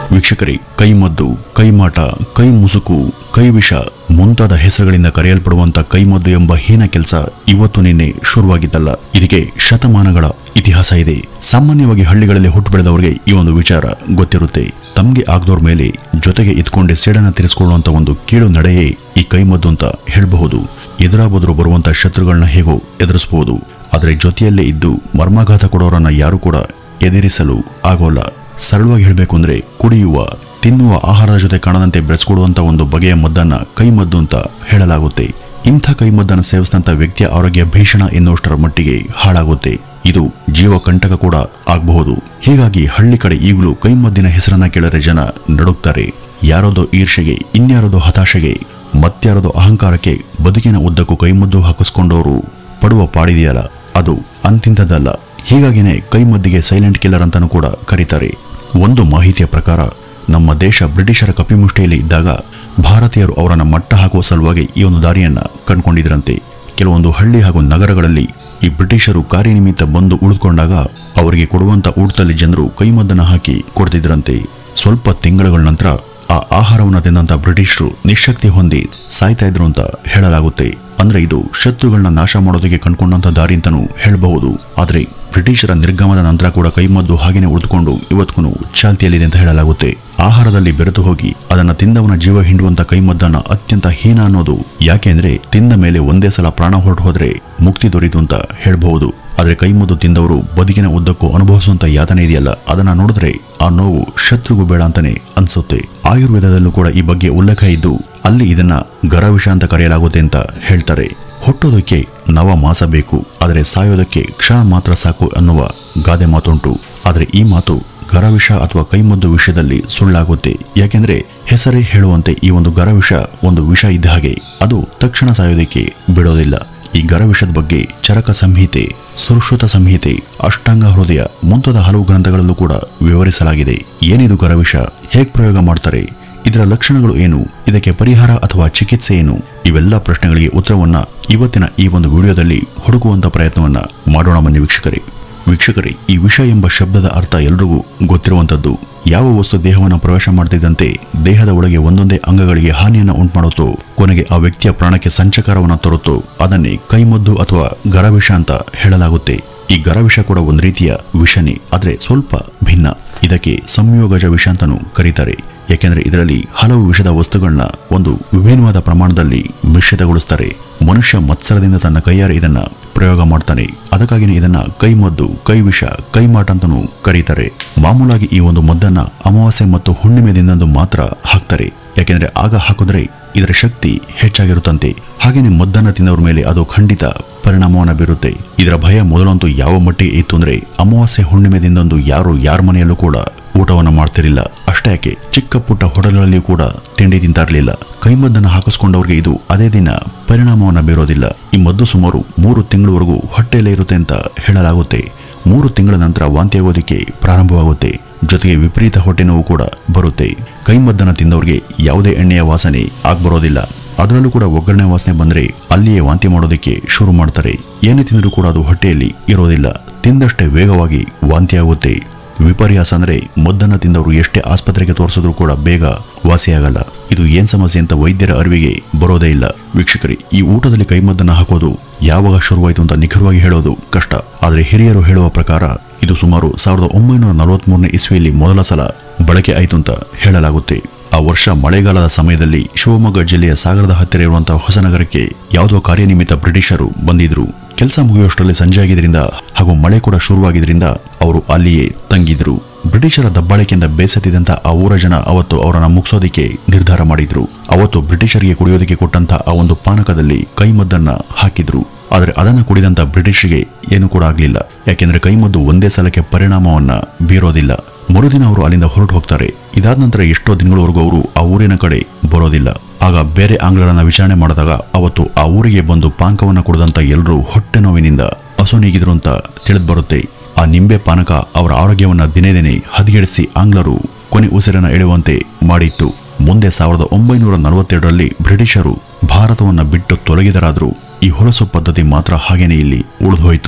ವೀಕ್ಷಕರೇ ಕೈಮದ್ದು ಕೈಮಾಟ ಕೈ ಮುಸುಕು ಕೈ ವಿಷ ಮುಂತಾದ ಹೆಸರುಗಳಿಂದ ಕರೆಯಲ್ಪಡುವಂತ ಕೈಮದ್ದು ಎಂಬ ಹೀನ ಕೆಲಸ ಇವತ್ತು ನಿನ್ನೆ ಶುರುವಾಗಿದ್ದಲ್ಲ ಇದಕ್ಕೆ ಶತಮಾನಗಳ ಇತಿಹಾಸ ಇದೆ ಸಾಮಾನ್ಯವಾಗಿ ಹಳ್ಳಿಗಳಲ್ಲಿ ಹುಟ್ಟು ಬೆಳೆದವರಿಗೆ ಈ ಒಂದು ವಿಚಾರ ಗೊತ್ತಿರುತ್ತೆ ತಮ್ಗೆ ಆಗದವ್ರ ಮೇಲೆ ಜೊತೆಗೆ ಇದ್ಕೊಂಡೆ ಸೇಡನ್ನ ತಿರ್ಸ್ಕೊಳ್ಳುವಂತ ಒಂದು ಕೀಳು ನಡೆಯೇ ಈ ಕೈಮದ್ದು ಅಂತ ಹೇಳಬಹುದು ಎದುರಾಬದ್ರು ಬರುವಂತ ಶತ್ರುಗಳನ್ನ ಹೇಗೋ ಎದುರಿಸಬಹುದು ಆದರೆ ಜೊತೆಯಲ್ಲೇ ಇದ್ದು ಮರ್ಮಾಘಾತ ಕೊಡೋರನ್ನ ಯಾರು ಕೂಡ ಎದುರಿಸಲು ಆಗೋಲ್ಲ ಸರಳವಾಗಿ ಹೇಳಬೇಕು ಅಂದ್ರೆ ಕುಡಿಯುವ ತಿನ್ನುವ ಆಹಾರದ ಜೊತೆ ಕಾಣದಂತೆ ಬೆಳೆಸ್ಕೊಡುವಂತ ಒಂದು ಬಗೆಯ ಮದ್ದನ್ನ ಕೈಮದ್ದು ಅಂತ ಹೇಳಲಾಗುತ್ತೆ ಇಂಥ ಕೈಮದ್ದನ್ನು ಸೇವಿಸಿದಂತ ವ್ಯಕ್ತಿಯ ಆರೋಗ್ಯ ಭೀಷಣ ಎನ್ನುವಷ್ಟರ ಮಟ್ಟಿಗೆ ಹಾಳಾಗುತ್ತೆ ಇದು ಜೀವ ಕಂಟಕ ಕೂಡ ಆಗಬಹುದು ಹೀಗಾಗಿ ಹಳ್ಳಿ ಕಡೆ ಈಗಲೂ ಕೈಮದ್ದಿನ ಹೆಸರನ್ನ ಕೇಳಿದ್ರೆ ಜನ ನಡುಕ್ತಾರೆ ಯಾರದೋ ಈರ್ಷೆಗೆ ಇನ್ಯಾರದೋ ಹತಾಶೆಗೆ ಮತ್ಯಾರದೋ ಅಹಂಕಾರಕ್ಕೆ ಬದುಕಿನ ಉದ್ದಕ್ಕೂ ಕೈಮದ್ದು ಹಾಕಿಸ್ಕೊಂಡವರು ಪಡುವ ಪಾಡಿದೆಯಲ್ಲ ಅದು ಅಂತಿಂತದಲ್ಲ ಹೀಗಾಗಿನೇ ಕೈಮದ್ದಿಗೆ ಸೈಲೆಂಟ್ ಕಿಲ್ಲರ್ ಅಂತಾನೂ ಕೂಡ ಕರೀತಾರೆ ಒಂದು ಮಾಹಿತಿಯ ಪ್ರಕಾರ ನಮ್ಮ ದೇಶ ಬ್ರಿಟಿಷರ ಕಪಿಮುಷ್ಟಿಯಲ್ಲಿ ಇದ್ದಾಗ ಭಾರತೀಯರು ಅವರನ್ನ ಮಟ್ಟ ಹಾಕುವ ಸಲುವಾಗಿ ಈ ಒಂದು ದಾರಿಯನ್ನ ಕಂಡುಕೊಂಡಿದ್ರಂತೆ ಕೆಲವೊಂದು ಹಳ್ಳಿ ಹಾಗೂ ನಗರಗಳಲ್ಲಿ ಈ ಬ್ರಿಟಿಷರು ಕಾರ್ಯನಿಮಿತ್ತ ಬಂದು ಉಳಿದುಕೊಂಡಾಗ ಅವರಿಗೆ ಕೊಡುವಂತ ಊಟದಲ್ಲಿ ಜನರು ಕೈಮದ್ದನ್ನು ಹಾಕಿ ಕೊಡ್ತಿದ್ರಂತೆ ಸ್ವಲ್ಪ ತಿಂಗಳುಗಳ ನಂತರ ಆ ಆಹಾರವನ್ನು ತಿಂದಂತ ಬ್ರಿಟಿಷರು ನಿಶಕ್ತಿ ಹೊಂದಿ ಸಾಯ್ತಾ ಇದ್ರು ಅಂತ ಹೇಳಲಾಗುತ್ತೆ ಅಂದ್ರೆ ಇದು ಶತ್ರುಗಳನ್ನ ನಾಶ ಮಾಡೋದಕ್ಕೆ ಕಂಡುಕೊಂಡಂತ ದಾರಿ ಅಂತಾನೂ ಹೇಳಬಹುದು ಆದ್ರೆ ಬ್ರಿಟಿಷರ ನಿರ್ಗಮನದ ನಂತರ ಕೂಡ ಕೈಮದ್ದು ಹಾಗೇನೆ ಉಳಿದುಕೊಂಡು ಇವತ್ತಿಗೂ ಚಾಲ್ತಿಯಲ್ಲಿದೆ ಅಂತ ಹೇಳಲಾಗುತ್ತೆ ಆಹಾರದಲ್ಲಿ ಬೆರೆತು ಹೋಗಿ ಅದನ್ನ ತಿಂದವನ ಜೀವ ಹಿಂಡುವಂತ ಕೈಮದ್ದನ್ನ ಅತ್ಯಂತ ಹೀನ ಅನ್ನೋದು ಯಾಕೆಂದ್ರೆ ತಿಂದ ಮೇಲೆ ಒಂದೇ ಸಲ ಪ್ರಾಣ ಹೊರಟು ಹೋದ್ರೆ ಮುಕ್ತಿ ದೊರೀತು ಅಂತ ಹೇಳಬಹುದು ಆದ್ರೆ ಕೈಮದ್ದು ತಿಂದವರು ಬದುಕಿನ ಉದ್ದಕ್ಕೂ ಅನುಭವಿಸುವಂತ ಯಾತನೆ ಇದೆಯಲ್ಲ ಅದನ್ನ ನೋಡಿದ್ರೆ ಆ ನೋವು ಶತ್ರುಗೂ ಬೇಡ ಅಂತಾನೆ ಅನ್ಸುತ್ತೆ ಆಯುರ್ವೇದದಲ್ಲೂ ಕೂಡ ಈ ಬಗ್ಗೆ ಉಲ್ಲೇಖ ಇದ್ದು ಅಲ್ಲಿ ಇದನ್ನ ಗರವಿಷ ಅಂತ ಕರೆಯಲಾಗುತ್ತೆ ಅಂತ ಹೇಳ್ತಾರೆ ಹುಟ್ಟೋದಕ್ಕೆ ನವ ಮಾಸ ಬೇಕು ಆದರೆ ಸಾಯೋದಕ್ಕೆ ಕ್ಷಣ ಮಾತ್ರ ಸಾಕು ಅನ್ನುವ ಗಾದೆ ಮಾತುಂಟು ಆದರೆ ಈ ಮಾತು ಗರವಿಷ ಅಥವಾ ಕೈಮದ್ದು ವಿಷಯದಲ್ಲಿ ಸುಳ್ಳಾಗುತ್ತೆ ಯಾಕೆಂದ್ರೆ ಹೆಸರೇ ಹೇಳುವಂತೆ ಈ ಒಂದು ಗರವಿಷ ಒಂದು ವಿಷ ಇದ್ದ ಹಾಗೆ ಅದು ತಕ್ಷಣ ಸಾಯೋದಕ್ಕೆ ಬಿಡೋದಿಲ್ಲ ಈ ಗರವಿಷದ ಬಗ್ಗೆ ಚರಕ ಸಂಹಿತೆ ಸುಶ್ರುತ ಸಂಹಿತೆ ಅಷ್ಟಾಂಗ ಹೃದಯ ಮುಂತಾದ ಹಲವು ಗ್ರಂಥಗಳಲ್ಲೂ ಕೂಡ ವಿವರಿಸಲಾಗಿದೆ ಏನಿದು ಗರವಿಷ ಹೇಗ್ ಪ್ರಯೋಗ ಮಾಡ್ತಾರೆ ಇದರ ಲಕ್ಷಣಗಳು ಏನು ಇದಕ್ಕೆ ಪರಿಹಾರ ಅಥವಾ ಚಿಕಿತ್ಸೆ ಏನು ಇವೆಲ್ಲ ಪ್ರಶ್ನೆಗಳಿಗೆ ಉತ್ತರವನ್ನ ಇವತ್ತಿನ ಈ ಒಂದು ವಿಡಿಯೋದಲ್ಲಿ ಹುಡುಕುವಂತ ಪ್ರಯತ್ನವನ್ನ ಮಾಡೋಣ ಬನ್ನಿ ವೀಕ್ಷಕರೇ ವೀಕ್ಷಕರೇ ಈ ವಿಷ ಎಂಬ ಶಬ್ದದ ಅರ್ಥ ಎಲ್ರಿಗೂ ಗೊತ್ತಿರುವಂತದ್ದು ಯಾವ ವಸ್ತು ದೇಹವನ್ನು ಪ್ರವೇಶ ಮಾಡ್ತಿದ್ದಂತೆ ದೇಹದ ಒಳಗೆ ಒಂದೊಂದೇ ಅಂಗಗಳಿಗೆ ಹಾನಿಯನ್ನು ಉಂಟುಮಾಡುತ್ತೋ ಕೊನೆಗೆ ಆ ವ್ಯಕ್ತಿಯ ಪ್ರಾಣಕ್ಕೆ ಸಂಚಕಾರವನ್ನು ತರುತ್ತೋ ಅದನ್ನೇ ಕೈಮದ್ದು ಅಥವಾ ಗರವಿಷ ಅಂತ ಹೇಳಲಾಗುತ್ತೆ ಈ ಗರವಿಷ ಕೂಡ ಒಂದು ರೀತಿಯ ವಿಷನೇ ಆದ್ರೆ ಸ್ವಲ್ಪ ಭಿನ್ನ ಇದಕ್ಕೆ ಸಂಯೋಗಜ ವಿಷ ಅಂತಾನೂ ಕರೀತಾರೆ ಯಾಕೆಂದ್ರೆ ಇದರಲ್ಲಿ ಹಲವು ವಿಷದ ವಸ್ತುಗಳನ್ನ ಒಂದು ವಿಭಿನ್ನವಾದ ಪ್ರಮಾಣದಲ್ಲಿ ಮಿಶ್ರಿತಗೊಳಿಸ್ತಾರೆ ಮನುಷ್ಯ ಮತ್ಸರದಿಂದ ತನ್ನ ಕೈಯಾರೆ ಇದನ್ನ ಪ್ರಯೋಗ ಮಾಡ್ತಾನೆ ಅದಕ್ಕಾಗಿನೇ ಇದನ್ನ ಕೈಮದ್ದು ಕೈ ವಿಷ ಕೈಮಾಟ ಅಂತಾನೂ ಕರೀತಾರೆ ಮಾಮೂಲಾಗಿ ಈ ಒಂದು ಮದ್ದನ್ನ ಅಮಾವಾಸ್ಯೆ ಮತ್ತು ಹುಣ್ಣಿಮೆ ದಿನದಂದು ಮಾತ್ರ ಹಾಕ್ತಾರೆ ಯಾಕೆಂದ್ರೆ ಆಗ ಹಾಕಿದ್ರೆ ಇದರ ಶಕ್ತಿ ಹೆಚ್ಚಾಗಿರುತ್ತಂತೆ ಹಾಗೇನೆ ಮದ್ದನ್ನ ತಿನ್ನೋರ ಮೇಲೆ ಅದು ಖಂಡಿತ ಪರಿಣಾಮವನ್ನು ಬೀರುತ್ತೆ ಇದರ ಭಯ ಮೊದಲಂತೂ ಯಾವ ಮಟ್ಟಿಗೆ ಇತ್ತು ಅಂದ್ರೆ ಅಮಾವಾಸ್ಯೆ ಹುಣ್ಣಿಮೆ ದಿನದಂದು ಯಾರು ಯಾರ ಮನೆಯಲ್ಲೂ ಕೂಡ ಊಟವನ್ನ ಮಾಡ್ತಿರ್ಲಿಲ್ಲ ಅಷ್ಟೇ ಯಾಕೆ ಚಿಕ್ಕ ಪುಟ್ಟ ಹೋಟೆಲ್ಗಳಲ್ಲಿ ಕೂಡ ತಿಂಡಿ ತಿಂತಾ ಇರಲಿಲ್ಲ ಕೈಮದ್ದನ್ನು ಹಾಕಿಸ್ಕೊಂಡವ್ರಿಗೆ ಇದು ಅದೇ ದಿನ ಪರಿಣಾಮವನ್ನ ಬೀರೋದಿಲ್ಲ ಈ ಮದ್ದು ಸುಮಾರು ಮೂರು ತಿಂಗಳವರೆಗೂ ಹೊಟ್ಟೆಯಲ್ಲೇ ಇರುತ್ತೆ ಅಂತ ಹೇಳಲಾಗುತ್ತೆ ಮೂರು ತಿಂಗಳ ನಂತರ ವಾಂತಿ ಆಗೋದಕ್ಕೆ ಪ್ರಾರಂಭವಾಗುತ್ತೆ ಜೊತೆಗೆ ವಿಪರೀತ ಹೊಟ್ಟೆ ನೋವು ಕೂಡ ಬರುತ್ತೆ ಕೈಮದ್ದನ್ನು ತಿಂದವ್ರಿಗೆ ಯಾವುದೇ ಎಣ್ಣೆಯ ವಾಸನೆ ಆಗ್ಬರೋದಿಲ್ಲ ಅದರಲ್ಲೂ ಕೂಡ ಒಗ್ಗರಣೆ ವಾಸನೆ ಬಂದ್ರೆ ಅಲ್ಲಿಯೇ ವಾಂತಿ ಮಾಡೋದಕ್ಕೆ ಶುರು ಮಾಡ್ತಾರೆ ಏನೇ ತಿಂದರೂ ಕೂಡ ಅದು ಹೊಟ್ಟೆಯಲ್ಲಿ ಇರೋದಿಲ್ಲ ತಿಂದಷ್ಟೇ ವೇಗವಾಗಿ ವಾಂತಿ ಆಗುತ್ತೆ ವಿಪರ್ಯಾಸ ಅಂದ್ರೆ ಮದ್ದನ್ನ ತಿಂದವರು ಎಷ್ಟೇ ಆಸ್ಪತ್ರೆಗೆ ತೋರಿಸಿದ್ರು ಕೂಡ ಬೇಗ ವಾಸಿಯಾಗಲ್ಲ ಇದು ಏನ್ ಸಮಸ್ಯೆ ಅಂತ ವೈದ್ಯರ ಅರಿವಿಗೆ ಬರೋದೇ ಇಲ್ಲ ವೀಕ್ಷಕರೇ ಈ ಊಟದಲ್ಲಿ ಕೈಮದ್ದನ್ನ ಹಾಕೋದು ಯಾವಾಗ ಶುರುವಾಯಿತು ಅಂತ ನಿಖರವಾಗಿ ಹೇಳೋದು ಕಷ್ಟ ಆದರೆ ಹಿರಿಯರು ಹೇಳುವ ಪ್ರಕಾರ ಇದು ಸುಮಾರು ಸಾವಿರದ ಒಂಬೈನೂರ ನಲವತ್ಮೂರನೇ ಇಸ್ವಿಯಲ್ಲಿ ಮೊದಲ ಸಲ ಬಳಕೆ ಆಯಿತು ಅಂತ ಹೇಳಲಾಗುತ್ತೆ ಆ ವರ್ಷ ಮಳೆಗಾಲದ ಸಮಯದಲ್ಲಿ ಶಿವಮೊಗ್ಗ ಜಿಲ್ಲೆಯ ಸಾಗರದ ಹತ್ತಿರ ಇರುವಂತಹ ಹೊಸನಗರಕ್ಕೆ ಯಾವುದೋ ಕಾರ್ಯನಿಮಿತ್ತ ಬ್ರಿಟಿಷರು ಬಂದಿದ್ರು ಕೆಲಸ ಮುಗಿಯುವಷ್ಟರಲ್ಲಿ ಸಂಜೆ ಆಗಿದ್ರಿಂದ ಹಾಗೂ ಮಳೆ ಕೂಡ ಶುರುವಾಗಿದ್ರಿಂದ ಅವರು ಅಲ್ಲಿಯೇ ತಂಗಿದ್ರು ಬ್ರಿಟಿಷರ ದಬ್ಬಾಳಿಕೆಯಿಂದ ಬೇಸತ್ತಿದ್ದಂತ ಆ ಊರ ಜನ ಅವತ್ತು ಅವರನ್ನ ಮುಗಿಸೋದಕ್ಕೆ ನಿರ್ಧಾರ ಮಾಡಿದ್ರು ಅವತ್ತು ಬ್ರಿಟಿಷರಿಗೆ ಕುಡಿಯೋದಕ್ಕೆ ಕೊಟ್ಟಂತ ಆ ಒಂದು ಪಾನಕದಲ್ಲಿ ಕೈಮದ್ದನ್ನ ಹಾಕಿದ್ರು ಆದರೆ ಅದನ್ನು ಕುಡಿದಂತ ಬ್ರಿಟಿಷರಿಗೆ ಏನು ಕೂಡ ಆಗ್ಲಿಲ್ಲ ಯಾಕೆಂದ್ರೆ ಕೈಮದ್ದು ಒಂದೇ ಸಲಕ್ಕೆ ಪರಿಣಾಮವನ್ನ ಬೀರೋದಿಲ್ಲ ಮರುದಿನ ಅವರು ಅಲ್ಲಿಂದ ಹೊರಟು ಹೋಗ್ತಾರೆ ಇದಾದ ನಂತರ ಎಷ್ಟೋ ದಿನಗಳವರೆಗೂ ಅವರು ಆ ಊರಿನ ಕಡೆ ಬರೋದಿಲ್ಲ ಆಗ ಬೇರೆ ಆಂಗ್ಲರನ್ನ ವಿಚಾರಣೆ ಮಾಡಿದಾಗ ಅವತ್ತು ಆ ಊರಿಗೆ ಬಂದು ಪಾನಕವನ್ನ ಕುಡಿದಂತ ಎಲ್ಲರೂ ಹೊಟ್ಟೆ ನೋವಿನಿಂದ ಅಸೋನಿಗಿದ್ರು ಅಂತ ತಿಳಿದು ಬರುತ್ತೆ ಆ ನಿಂಬೆ ಪಾನಕ ಅವರ ಆರೋಗ್ಯವನ್ನ ದಿನೇ ದಿನೇ ಹದಗೆಡಿಸಿ ಆಂಗ್ಲರು ಕೊನೆ ಉಸಿರನ್ನ ಎಳೆಯುವಂತೆ ಮಾಡಿತ್ತು ಮುಂದೆ ಸಾವಿರದ ಒಂಬೈನೂರ ನಲವತ್ತೆರಡರಲ್ಲಿ ಬ್ರಿಟಿಷರು ಭಾರತವನ್ನ ಬಿಟ್ಟು ತೊಲಗಿದರಾದರೂ ಈ ಹೊಲಸು ಪದ್ಧತಿ ಮಾತ್ರ ಹಾಗೇನೆ ಇಲ್ಲಿ ಉಳಿದೋಯ್ತು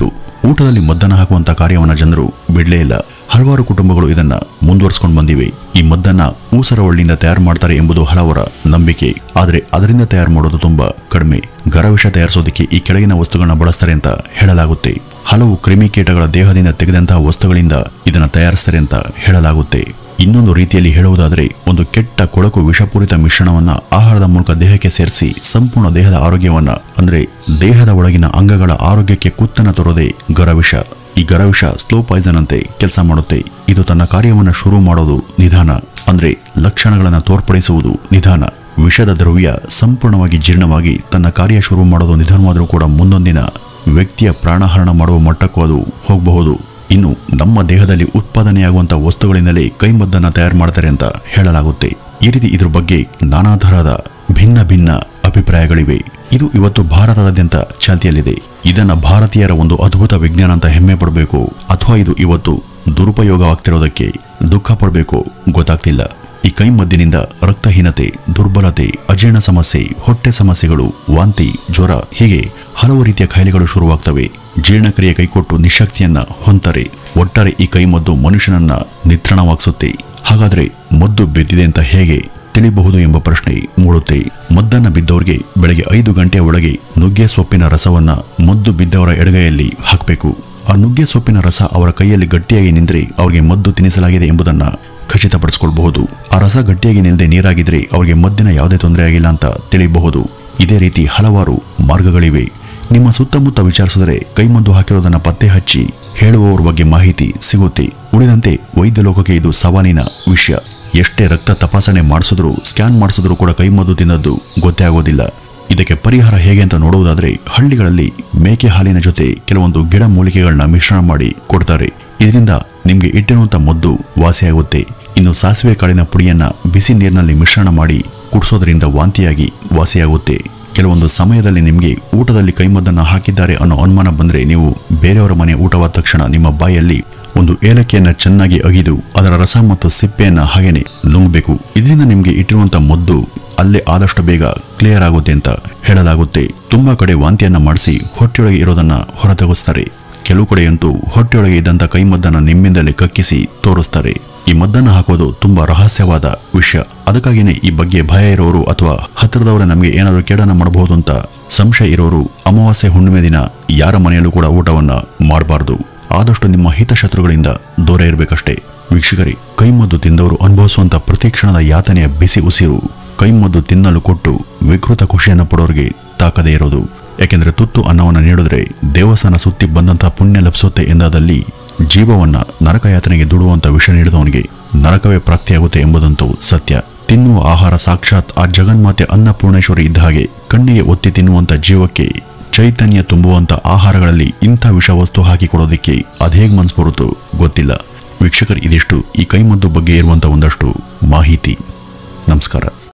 ಊಟದಲ್ಲಿ ಮದ್ದನ್ನ ಹಾಕುವಂತ ಕಾರ್ಯವನ್ನ ಜನರು ಬಿಡ್ಲೇ ಇಲ್ಲ ಹಲವಾರು ಕುಟುಂಬಗಳು ಇದನ್ನ ಮುಂದುವರಿಸಿಕೊಂಡು ಬಂದಿವೆ ಈ ಮದ್ದನ್ನ ಊಸರವಳ್ಳಿಯಿಂದ ತಯಾರು ಮಾಡ್ತಾರೆ ಎಂಬುದು ಹಲವರ ನಂಬಿಕೆ ಆದರೆ ಅದರಿಂದ ತಯಾರು ಮಾಡೋದು ತುಂಬಾ ಕಡಿಮೆ ಗರವಿಷ ತಯಾರಿಸೋದಕ್ಕೆ ಈ ಕೆಳಗಿನ ವಸ್ತುಗಳನ್ನ ಬಳಸ್ತಾರೆ ಅಂತ ಹೇಳಲಾಗುತ್ತೆ ಹಲವು ಕ್ರಿಮಿಕೀಟಗಳ ದೇಹದಿಂದ ತೆಗೆದಂತಹ ವಸ್ತುಗಳಿಂದ ಇದನ್ನ ತಯಾರಿಸ್ತಾರೆ ಅಂತ ಹೇಳಲಾಗುತ್ತೆ ಇನ್ನೊಂದು ರೀತಿಯಲ್ಲಿ ಹೇಳುವುದಾದರೆ ಒಂದು ಕೆಟ್ಟ ಕೊಳಕು ವಿಷಪೂರಿತ ಮಿಶ್ರಣವನ್ನ ಆಹಾರದ ಮೂಲಕ ದೇಹಕ್ಕೆ ಸೇರಿಸಿ ಸಂಪೂರ್ಣ ದೇಹದ ಆರೋಗ್ಯವನ್ನ ಅಂದ್ರೆ ದೇಹದ ಒಳಗಿನ ಅಂಗಗಳ ಆರೋಗ್ಯಕ್ಕೆ ಕುತ್ತನ ತರೋದೇ ಗರವಿಷ ಈ ಗರವಿಷ ಸ್ಲೋ ಪಾಯ್ಸನ್ ಅಂತೆ ಕೆಲಸ ಮಾಡುತ್ತೆ ಇದು ತನ್ನ ಕಾರ್ಯವನ್ನು ಶುರು ಮಾಡೋದು ನಿಧಾನ ಅಂದ್ರೆ ಲಕ್ಷಣಗಳನ್ನು ತೋರ್ಪಡಿಸುವುದು ನಿಧಾನ ವಿಷದ ದ್ರವ್ಯ ಸಂಪೂರ್ಣವಾಗಿ ಜೀರ್ಣವಾಗಿ ತನ್ನ ಕಾರ್ಯ ಶುರು ಮಾಡೋದು ನಿಧಾನವಾದರೂ ಕೂಡ ಮುಂದೊಂದಿನ ವ್ಯಕ್ತಿಯ ಪ್ರಾಣಹರಣ ಮಾಡುವ ಮಟ್ಟಕ್ಕೂ ಅದು ಹೋಗಬಹುದು ಇನ್ನು ನಮ್ಮ ದೇಹದಲ್ಲಿ ಉತ್ಪಾದನೆಯಾಗುವಂತಹ ವಸ್ತುಗಳಿಂದಲೇ ಕೈಮದ್ದನ್ನ ತಯಾರು ಮಾಡ್ತಾರೆ ಅಂತ ಹೇಳಲಾಗುತ್ತೆ ಈ ರೀತಿ ಇದ್ರ ಬಗ್ಗೆ ನಾನಾ ತರಹದ ಭಿನ್ನ ಭಿನ್ನ ಅಭಿಪ್ರಾಯಗಳಿವೆ ಇದು ಇವತ್ತು ಭಾರತದಾದ್ಯಂತ ಚಾಲ್ತಿಯಲ್ಲಿದೆ ಇದನ್ನ ಭಾರತೀಯರ ಒಂದು ಅದ್ಭುತ ವಿಜ್ಞಾನ ಅಂತ ಹೆಮ್ಮೆ ಪಡಬೇಕು ಅಥವಾ ಇದು ಇವತ್ತು ದುರುಪಯೋಗವಾಗ್ತಿರೋದಕ್ಕೆ ದುಃಖ ಪಡಬೇಕು ಗೊತ್ತಾಗ್ತಿಲ್ಲ ಈ ಕೈಮದ್ದಿನಿಂದ ರಕ್ತಹೀನತೆ ದುರ್ಬಲತೆ ಅಜೀರ್ಣ ಸಮಸ್ಯೆ ಹೊಟ್ಟೆ ಸಮಸ್ಯೆಗಳು ವಾಂತಿ ಜ್ವರ ಹೀಗೆ ಹಲವು ರೀತಿಯ ಕಾಯಿಲೆಗಳು ಶುರುವಾಗ್ತವೆ ಜೀರ್ಣಕ್ರಿಯೆ ಕೈಕೊಟ್ಟು ನಿಶಕ್ತಿಯನ್ನ ಹೊಂತಾರೆ ಒಟ್ಟಾರೆ ಈ ಕೈಮದ್ದು ಮನುಷ್ಯನನ್ನ ನಿತ್ರಣವಾಗಿಸುತ್ತೆ ಹಾಗಾದ್ರೆ ಮದ್ದು ಬಿದ್ದಿದೆ ಅಂತ ಹೇಗೆ ತಿಳಿಬಹುದು ಎಂಬ ಪ್ರಶ್ನೆ ಮೂಡುತ್ತೆ ಮದ್ದನ್ನ ಬಿದ್ದವರಿಗೆ ಬೆಳಗ್ಗೆ ಐದು ಗಂಟೆಯ ಒಳಗೆ ನುಗ್ಗೆ ಸೊಪ್ಪಿನ ರಸವನ್ನ ಮದ್ದು ಬಿದ್ದವರ ಎಡಗೈಯಲ್ಲಿ ಹಾಕಬೇಕು ಆ ನುಗ್ಗೆ ಸೊಪ್ಪಿನ ರಸ ಅವರ ಕೈಯಲ್ಲಿ ಗಟ್ಟಿಯಾಗಿ ನಿಂದ್ರೆ ಅವರಿಗೆ ಮದ್ದು ತಿನ್ನಿಸಲಾಗಿದೆ ಎಂಬುದನ್ನ ಖಚಿತಪಡಿಸಿಕೊಳ್ಳಬಹುದು ಆ ರಸ ಗಟ್ಟಿಯಾಗಿ ನಿಲ್ಲದೆ ನೀರಾಗಿದ್ರೆ ಅವರಿಗೆ ಮದ್ದಿನ ಯಾವುದೇ ತೊಂದರೆ ಆಗಿಲ್ಲ ಅಂತ ತಿಳಿಯಬಹುದು ಇದೇ ರೀತಿ ಹಲವಾರು ಮಾರ್ಗಗಳಿವೆ ನಿಮ್ಮ ಸುತ್ತಮುತ್ತ ವಿಚಾರಿಸಿದರೆ ಕೈಮದ್ದು ಹಾಕಿರೋದನ್ನ ಪತ್ತೆ ಹಚ್ಚಿ ಹೇಳುವವರ ಬಗ್ಗೆ ಮಾಹಿತಿ ಸಿಗುತ್ತೆ ಉಳಿದಂತೆ ವೈದ್ಯ ಲೋಕಕ್ಕೆ ಇದು ಸವಾಲಿನ ವಿಷಯ ಎಷ್ಟೇ ರಕ್ತ ತಪಾಸಣೆ ಮಾಡಿಸಿದ್ರು ಸ್ಕ್ಯಾನ್ ಮಾಡಿಸಿದ್ರು ಕೂಡ ಕೈಮದ್ದು ತಿನ್ನೋದು ಗೊತ್ತೇ ಆಗೋದಿಲ್ಲ ಇದಕ್ಕೆ ಪರಿಹಾರ ಹೇಗೆ ಅಂತ ನೋಡುವುದಾದ್ರೆ ಹಳ್ಳಿಗಳಲ್ಲಿ ಮೇಕೆ ಹಾಲಿನ ಜೊತೆ ಕೆಲವೊಂದು ಗಿಡ ಮೂಲಿಕೆಗಳನ್ನ ಮಿಶ್ರಣ ಮಾಡಿ ಕೊಡ್ತಾರೆ ಇದರಿಂದ ನಿಮ್ಗೆ ಇಟ್ಟಿರುವಂತ ಮದ್ದು ವಾಸಿಯಾಗುತ್ತೆ ಇನ್ನು ಸಾಸಿವೆ ಕಾಳಿನ ಪುಡಿಯನ್ನ ಬಿಸಿ ನೀರಿನಲ್ಲಿ ಮಿಶ್ರಣ ಮಾಡಿ ಕುಡಿಸೋದ್ರಿಂದ ವಾಂತಿಯಾಗಿ ವಾಸಿಯಾಗುತ್ತೆ ಕೆಲವೊಂದು ಸಮಯದಲ್ಲಿ ನಿಮಗೆ ಊಟದಲ್ಲಿ ಕೈಮದ್ದನ್ನ ಹಾಕಿದ್ದಾರೆ ಅನ್ನೋ ಅನುಮಾನ ಬಂದ್ರೆ ನೀವು ಬೇರೆಯವರ ಮನೆ ಊಟವಾದ ತಕ್ಷಣ ನಿಮ್ಮ ಬಾಯಲ್ಲಿ ಒಂದು ಏಲಕ್ಕಿಯನ್ನ ಚೆನ್ನಾಗಿ ಅಗಿದು ಅದರ ರಸ ಮತ್ತು ಸಿಪ್ಪೆಯನ್ನ ಹಾಗೇನೆ ನುಂಗಬೇಕು ಇದರಿಂದ ನಿಮಗೆ ಇಟ್ಟಿರುವಂತ ಮದ್ದು ಅಲ್ಲೇ ಆದಷ್ಟು ಬೇಗ ಕ್ಲಿಯರ್ ಆಗುತ್ತೆ ಅಂತ ಹೇಳಲಾಗುತ್ತೆ ತುಂಬಾ ಕಡೆ ವಾಂತಿಯನ್ನ ಮಾಡಿಸಿ ಹೊಟ್ಟೆಯೊಳಗೆ ಇರೋದನ್ನ ಹೊರತೆಗೆಸ್ತಾರೆ ಕೆಲವು ಕಡೆಯಂತೂ ಹೊಟ್ಟೆಯೊಳಗೆ ಇದ್ದಂತ ಕೈಮದ್ದನ್ನ ನಿಮ್ಮಿಂದಲೇ ಕಕ್ಕಿಸಿ ತೋರಿಸ್ತಾರೆ ಈ ಮದ್ದನ್ನ ಹಾಕೋದು ತುಂಬಾ ರಹಸ್ಯವಾದ ವಿಷಯ ಅದಕ್ಕಾಗಿನೇ ಈ ಬಗ್ಗೆ ಭಯ ಇರೋರು ಅಥವಾ ಹತ್ತಿರದವರ ನಮಗೆ ಏನಾದರೂ ಕೇಡನ್ನ ಮಾಡಬಹುದು ಅಂತ ಸಂಶಯ ಇರೋರು ಅಮಾವಾಸ್ಯೆ ಹುಣ್ಣಿಮೆ ದಿನ ಯಾರ ಮನೆಯಲ್ಲೂ ಕೂಡ ಊಟವನ್ನ ಮಾಡಬಾರ್ದು ಆದಷ್ಟು ನಿಮ್ಮ ಹಿತಶತ್ರುಗಳಿಂದ ದೂರ ಇರಬೇಕಷ್ಟೇ ವೀಕ್ಷಕರೇ ಕೈಮದ್ದು ತಿಂದವರು ಅನುಭವಿಸುವಂತ ಪ್ರತಿ ಕ್ಷಣದ ಯಾತನೆಯ ಬಿಸಿ ಉಸಿರು ಕೈಮದ್ದು ತಿನ್ನಲು ಕೊಟ್ಟು ವಿಕೃತ ಖುಷಿಯನ್ನು ಪಡೋರಿಗೆ ತಾಕದೇ ಇರೋದು ಯಾಕೆಂದ್ರೆ ತುತ್ತು ಅನ್ನವನ್ನ ನೀಡಿದ್ರೆ ದೇವಸ್ಥಾನ ಸುತ್ತಿ ಬಂದಂತಹ ಪುಣ್ಯ ಲಭಿಸುತ್ತೆ ಎಂದಾದಲ್ಲಿ ಜೀವವನ್ನ ನರಕಯಾತನೆಗೆ ದುಡುವಂತ ವಿಷ ನೀಡಿದವನಿಗೆ ನರಕವೇ ಪ್ರಾಪ್ತಿಯಾಗುತ್ತೆ ಎಂಬುದಂತೂ ಸತ್ಯ ತಿನ್ನುವ ಆಹಾರ ಸಾಕ್ಷಾತ್ ಆ ಜಗನ್ಮಾತೆ ಅನ್ನಪೂರ್ಣೇಶ್ವರಿ ಇದ್ದ ಹಾಗೆ ಕಣ್ಣಿಗೆ ಒತ್ತಿ ತಿನ್ನುವಂತ ಜೀವಕ್ಕೆ ಚೈತನ್ಯ ತುಂಬುವಂತ ಆಹಾರಗಳಲ್ಲಿ ಇಂಥ ವಿಷವಸ್ತು ಹಾಕಿ ಕೊಡೋದಕ್ಕೆ ಅದೇಗ್ ಮನ್ಸ್ ಬರುತ್ತೋ ಗೊತ್ತಿಲ್ಲ ವೀಕ್ಷಕರು ಇದಿಷ್ಟು ಈ ಕೈಮದ್ದು ಬಗ್ಗೆ ಇರುವಂತ ಒಂದಷ್ಟು ಮಾಹಿತಿ ನಮಸ್ಕಾರ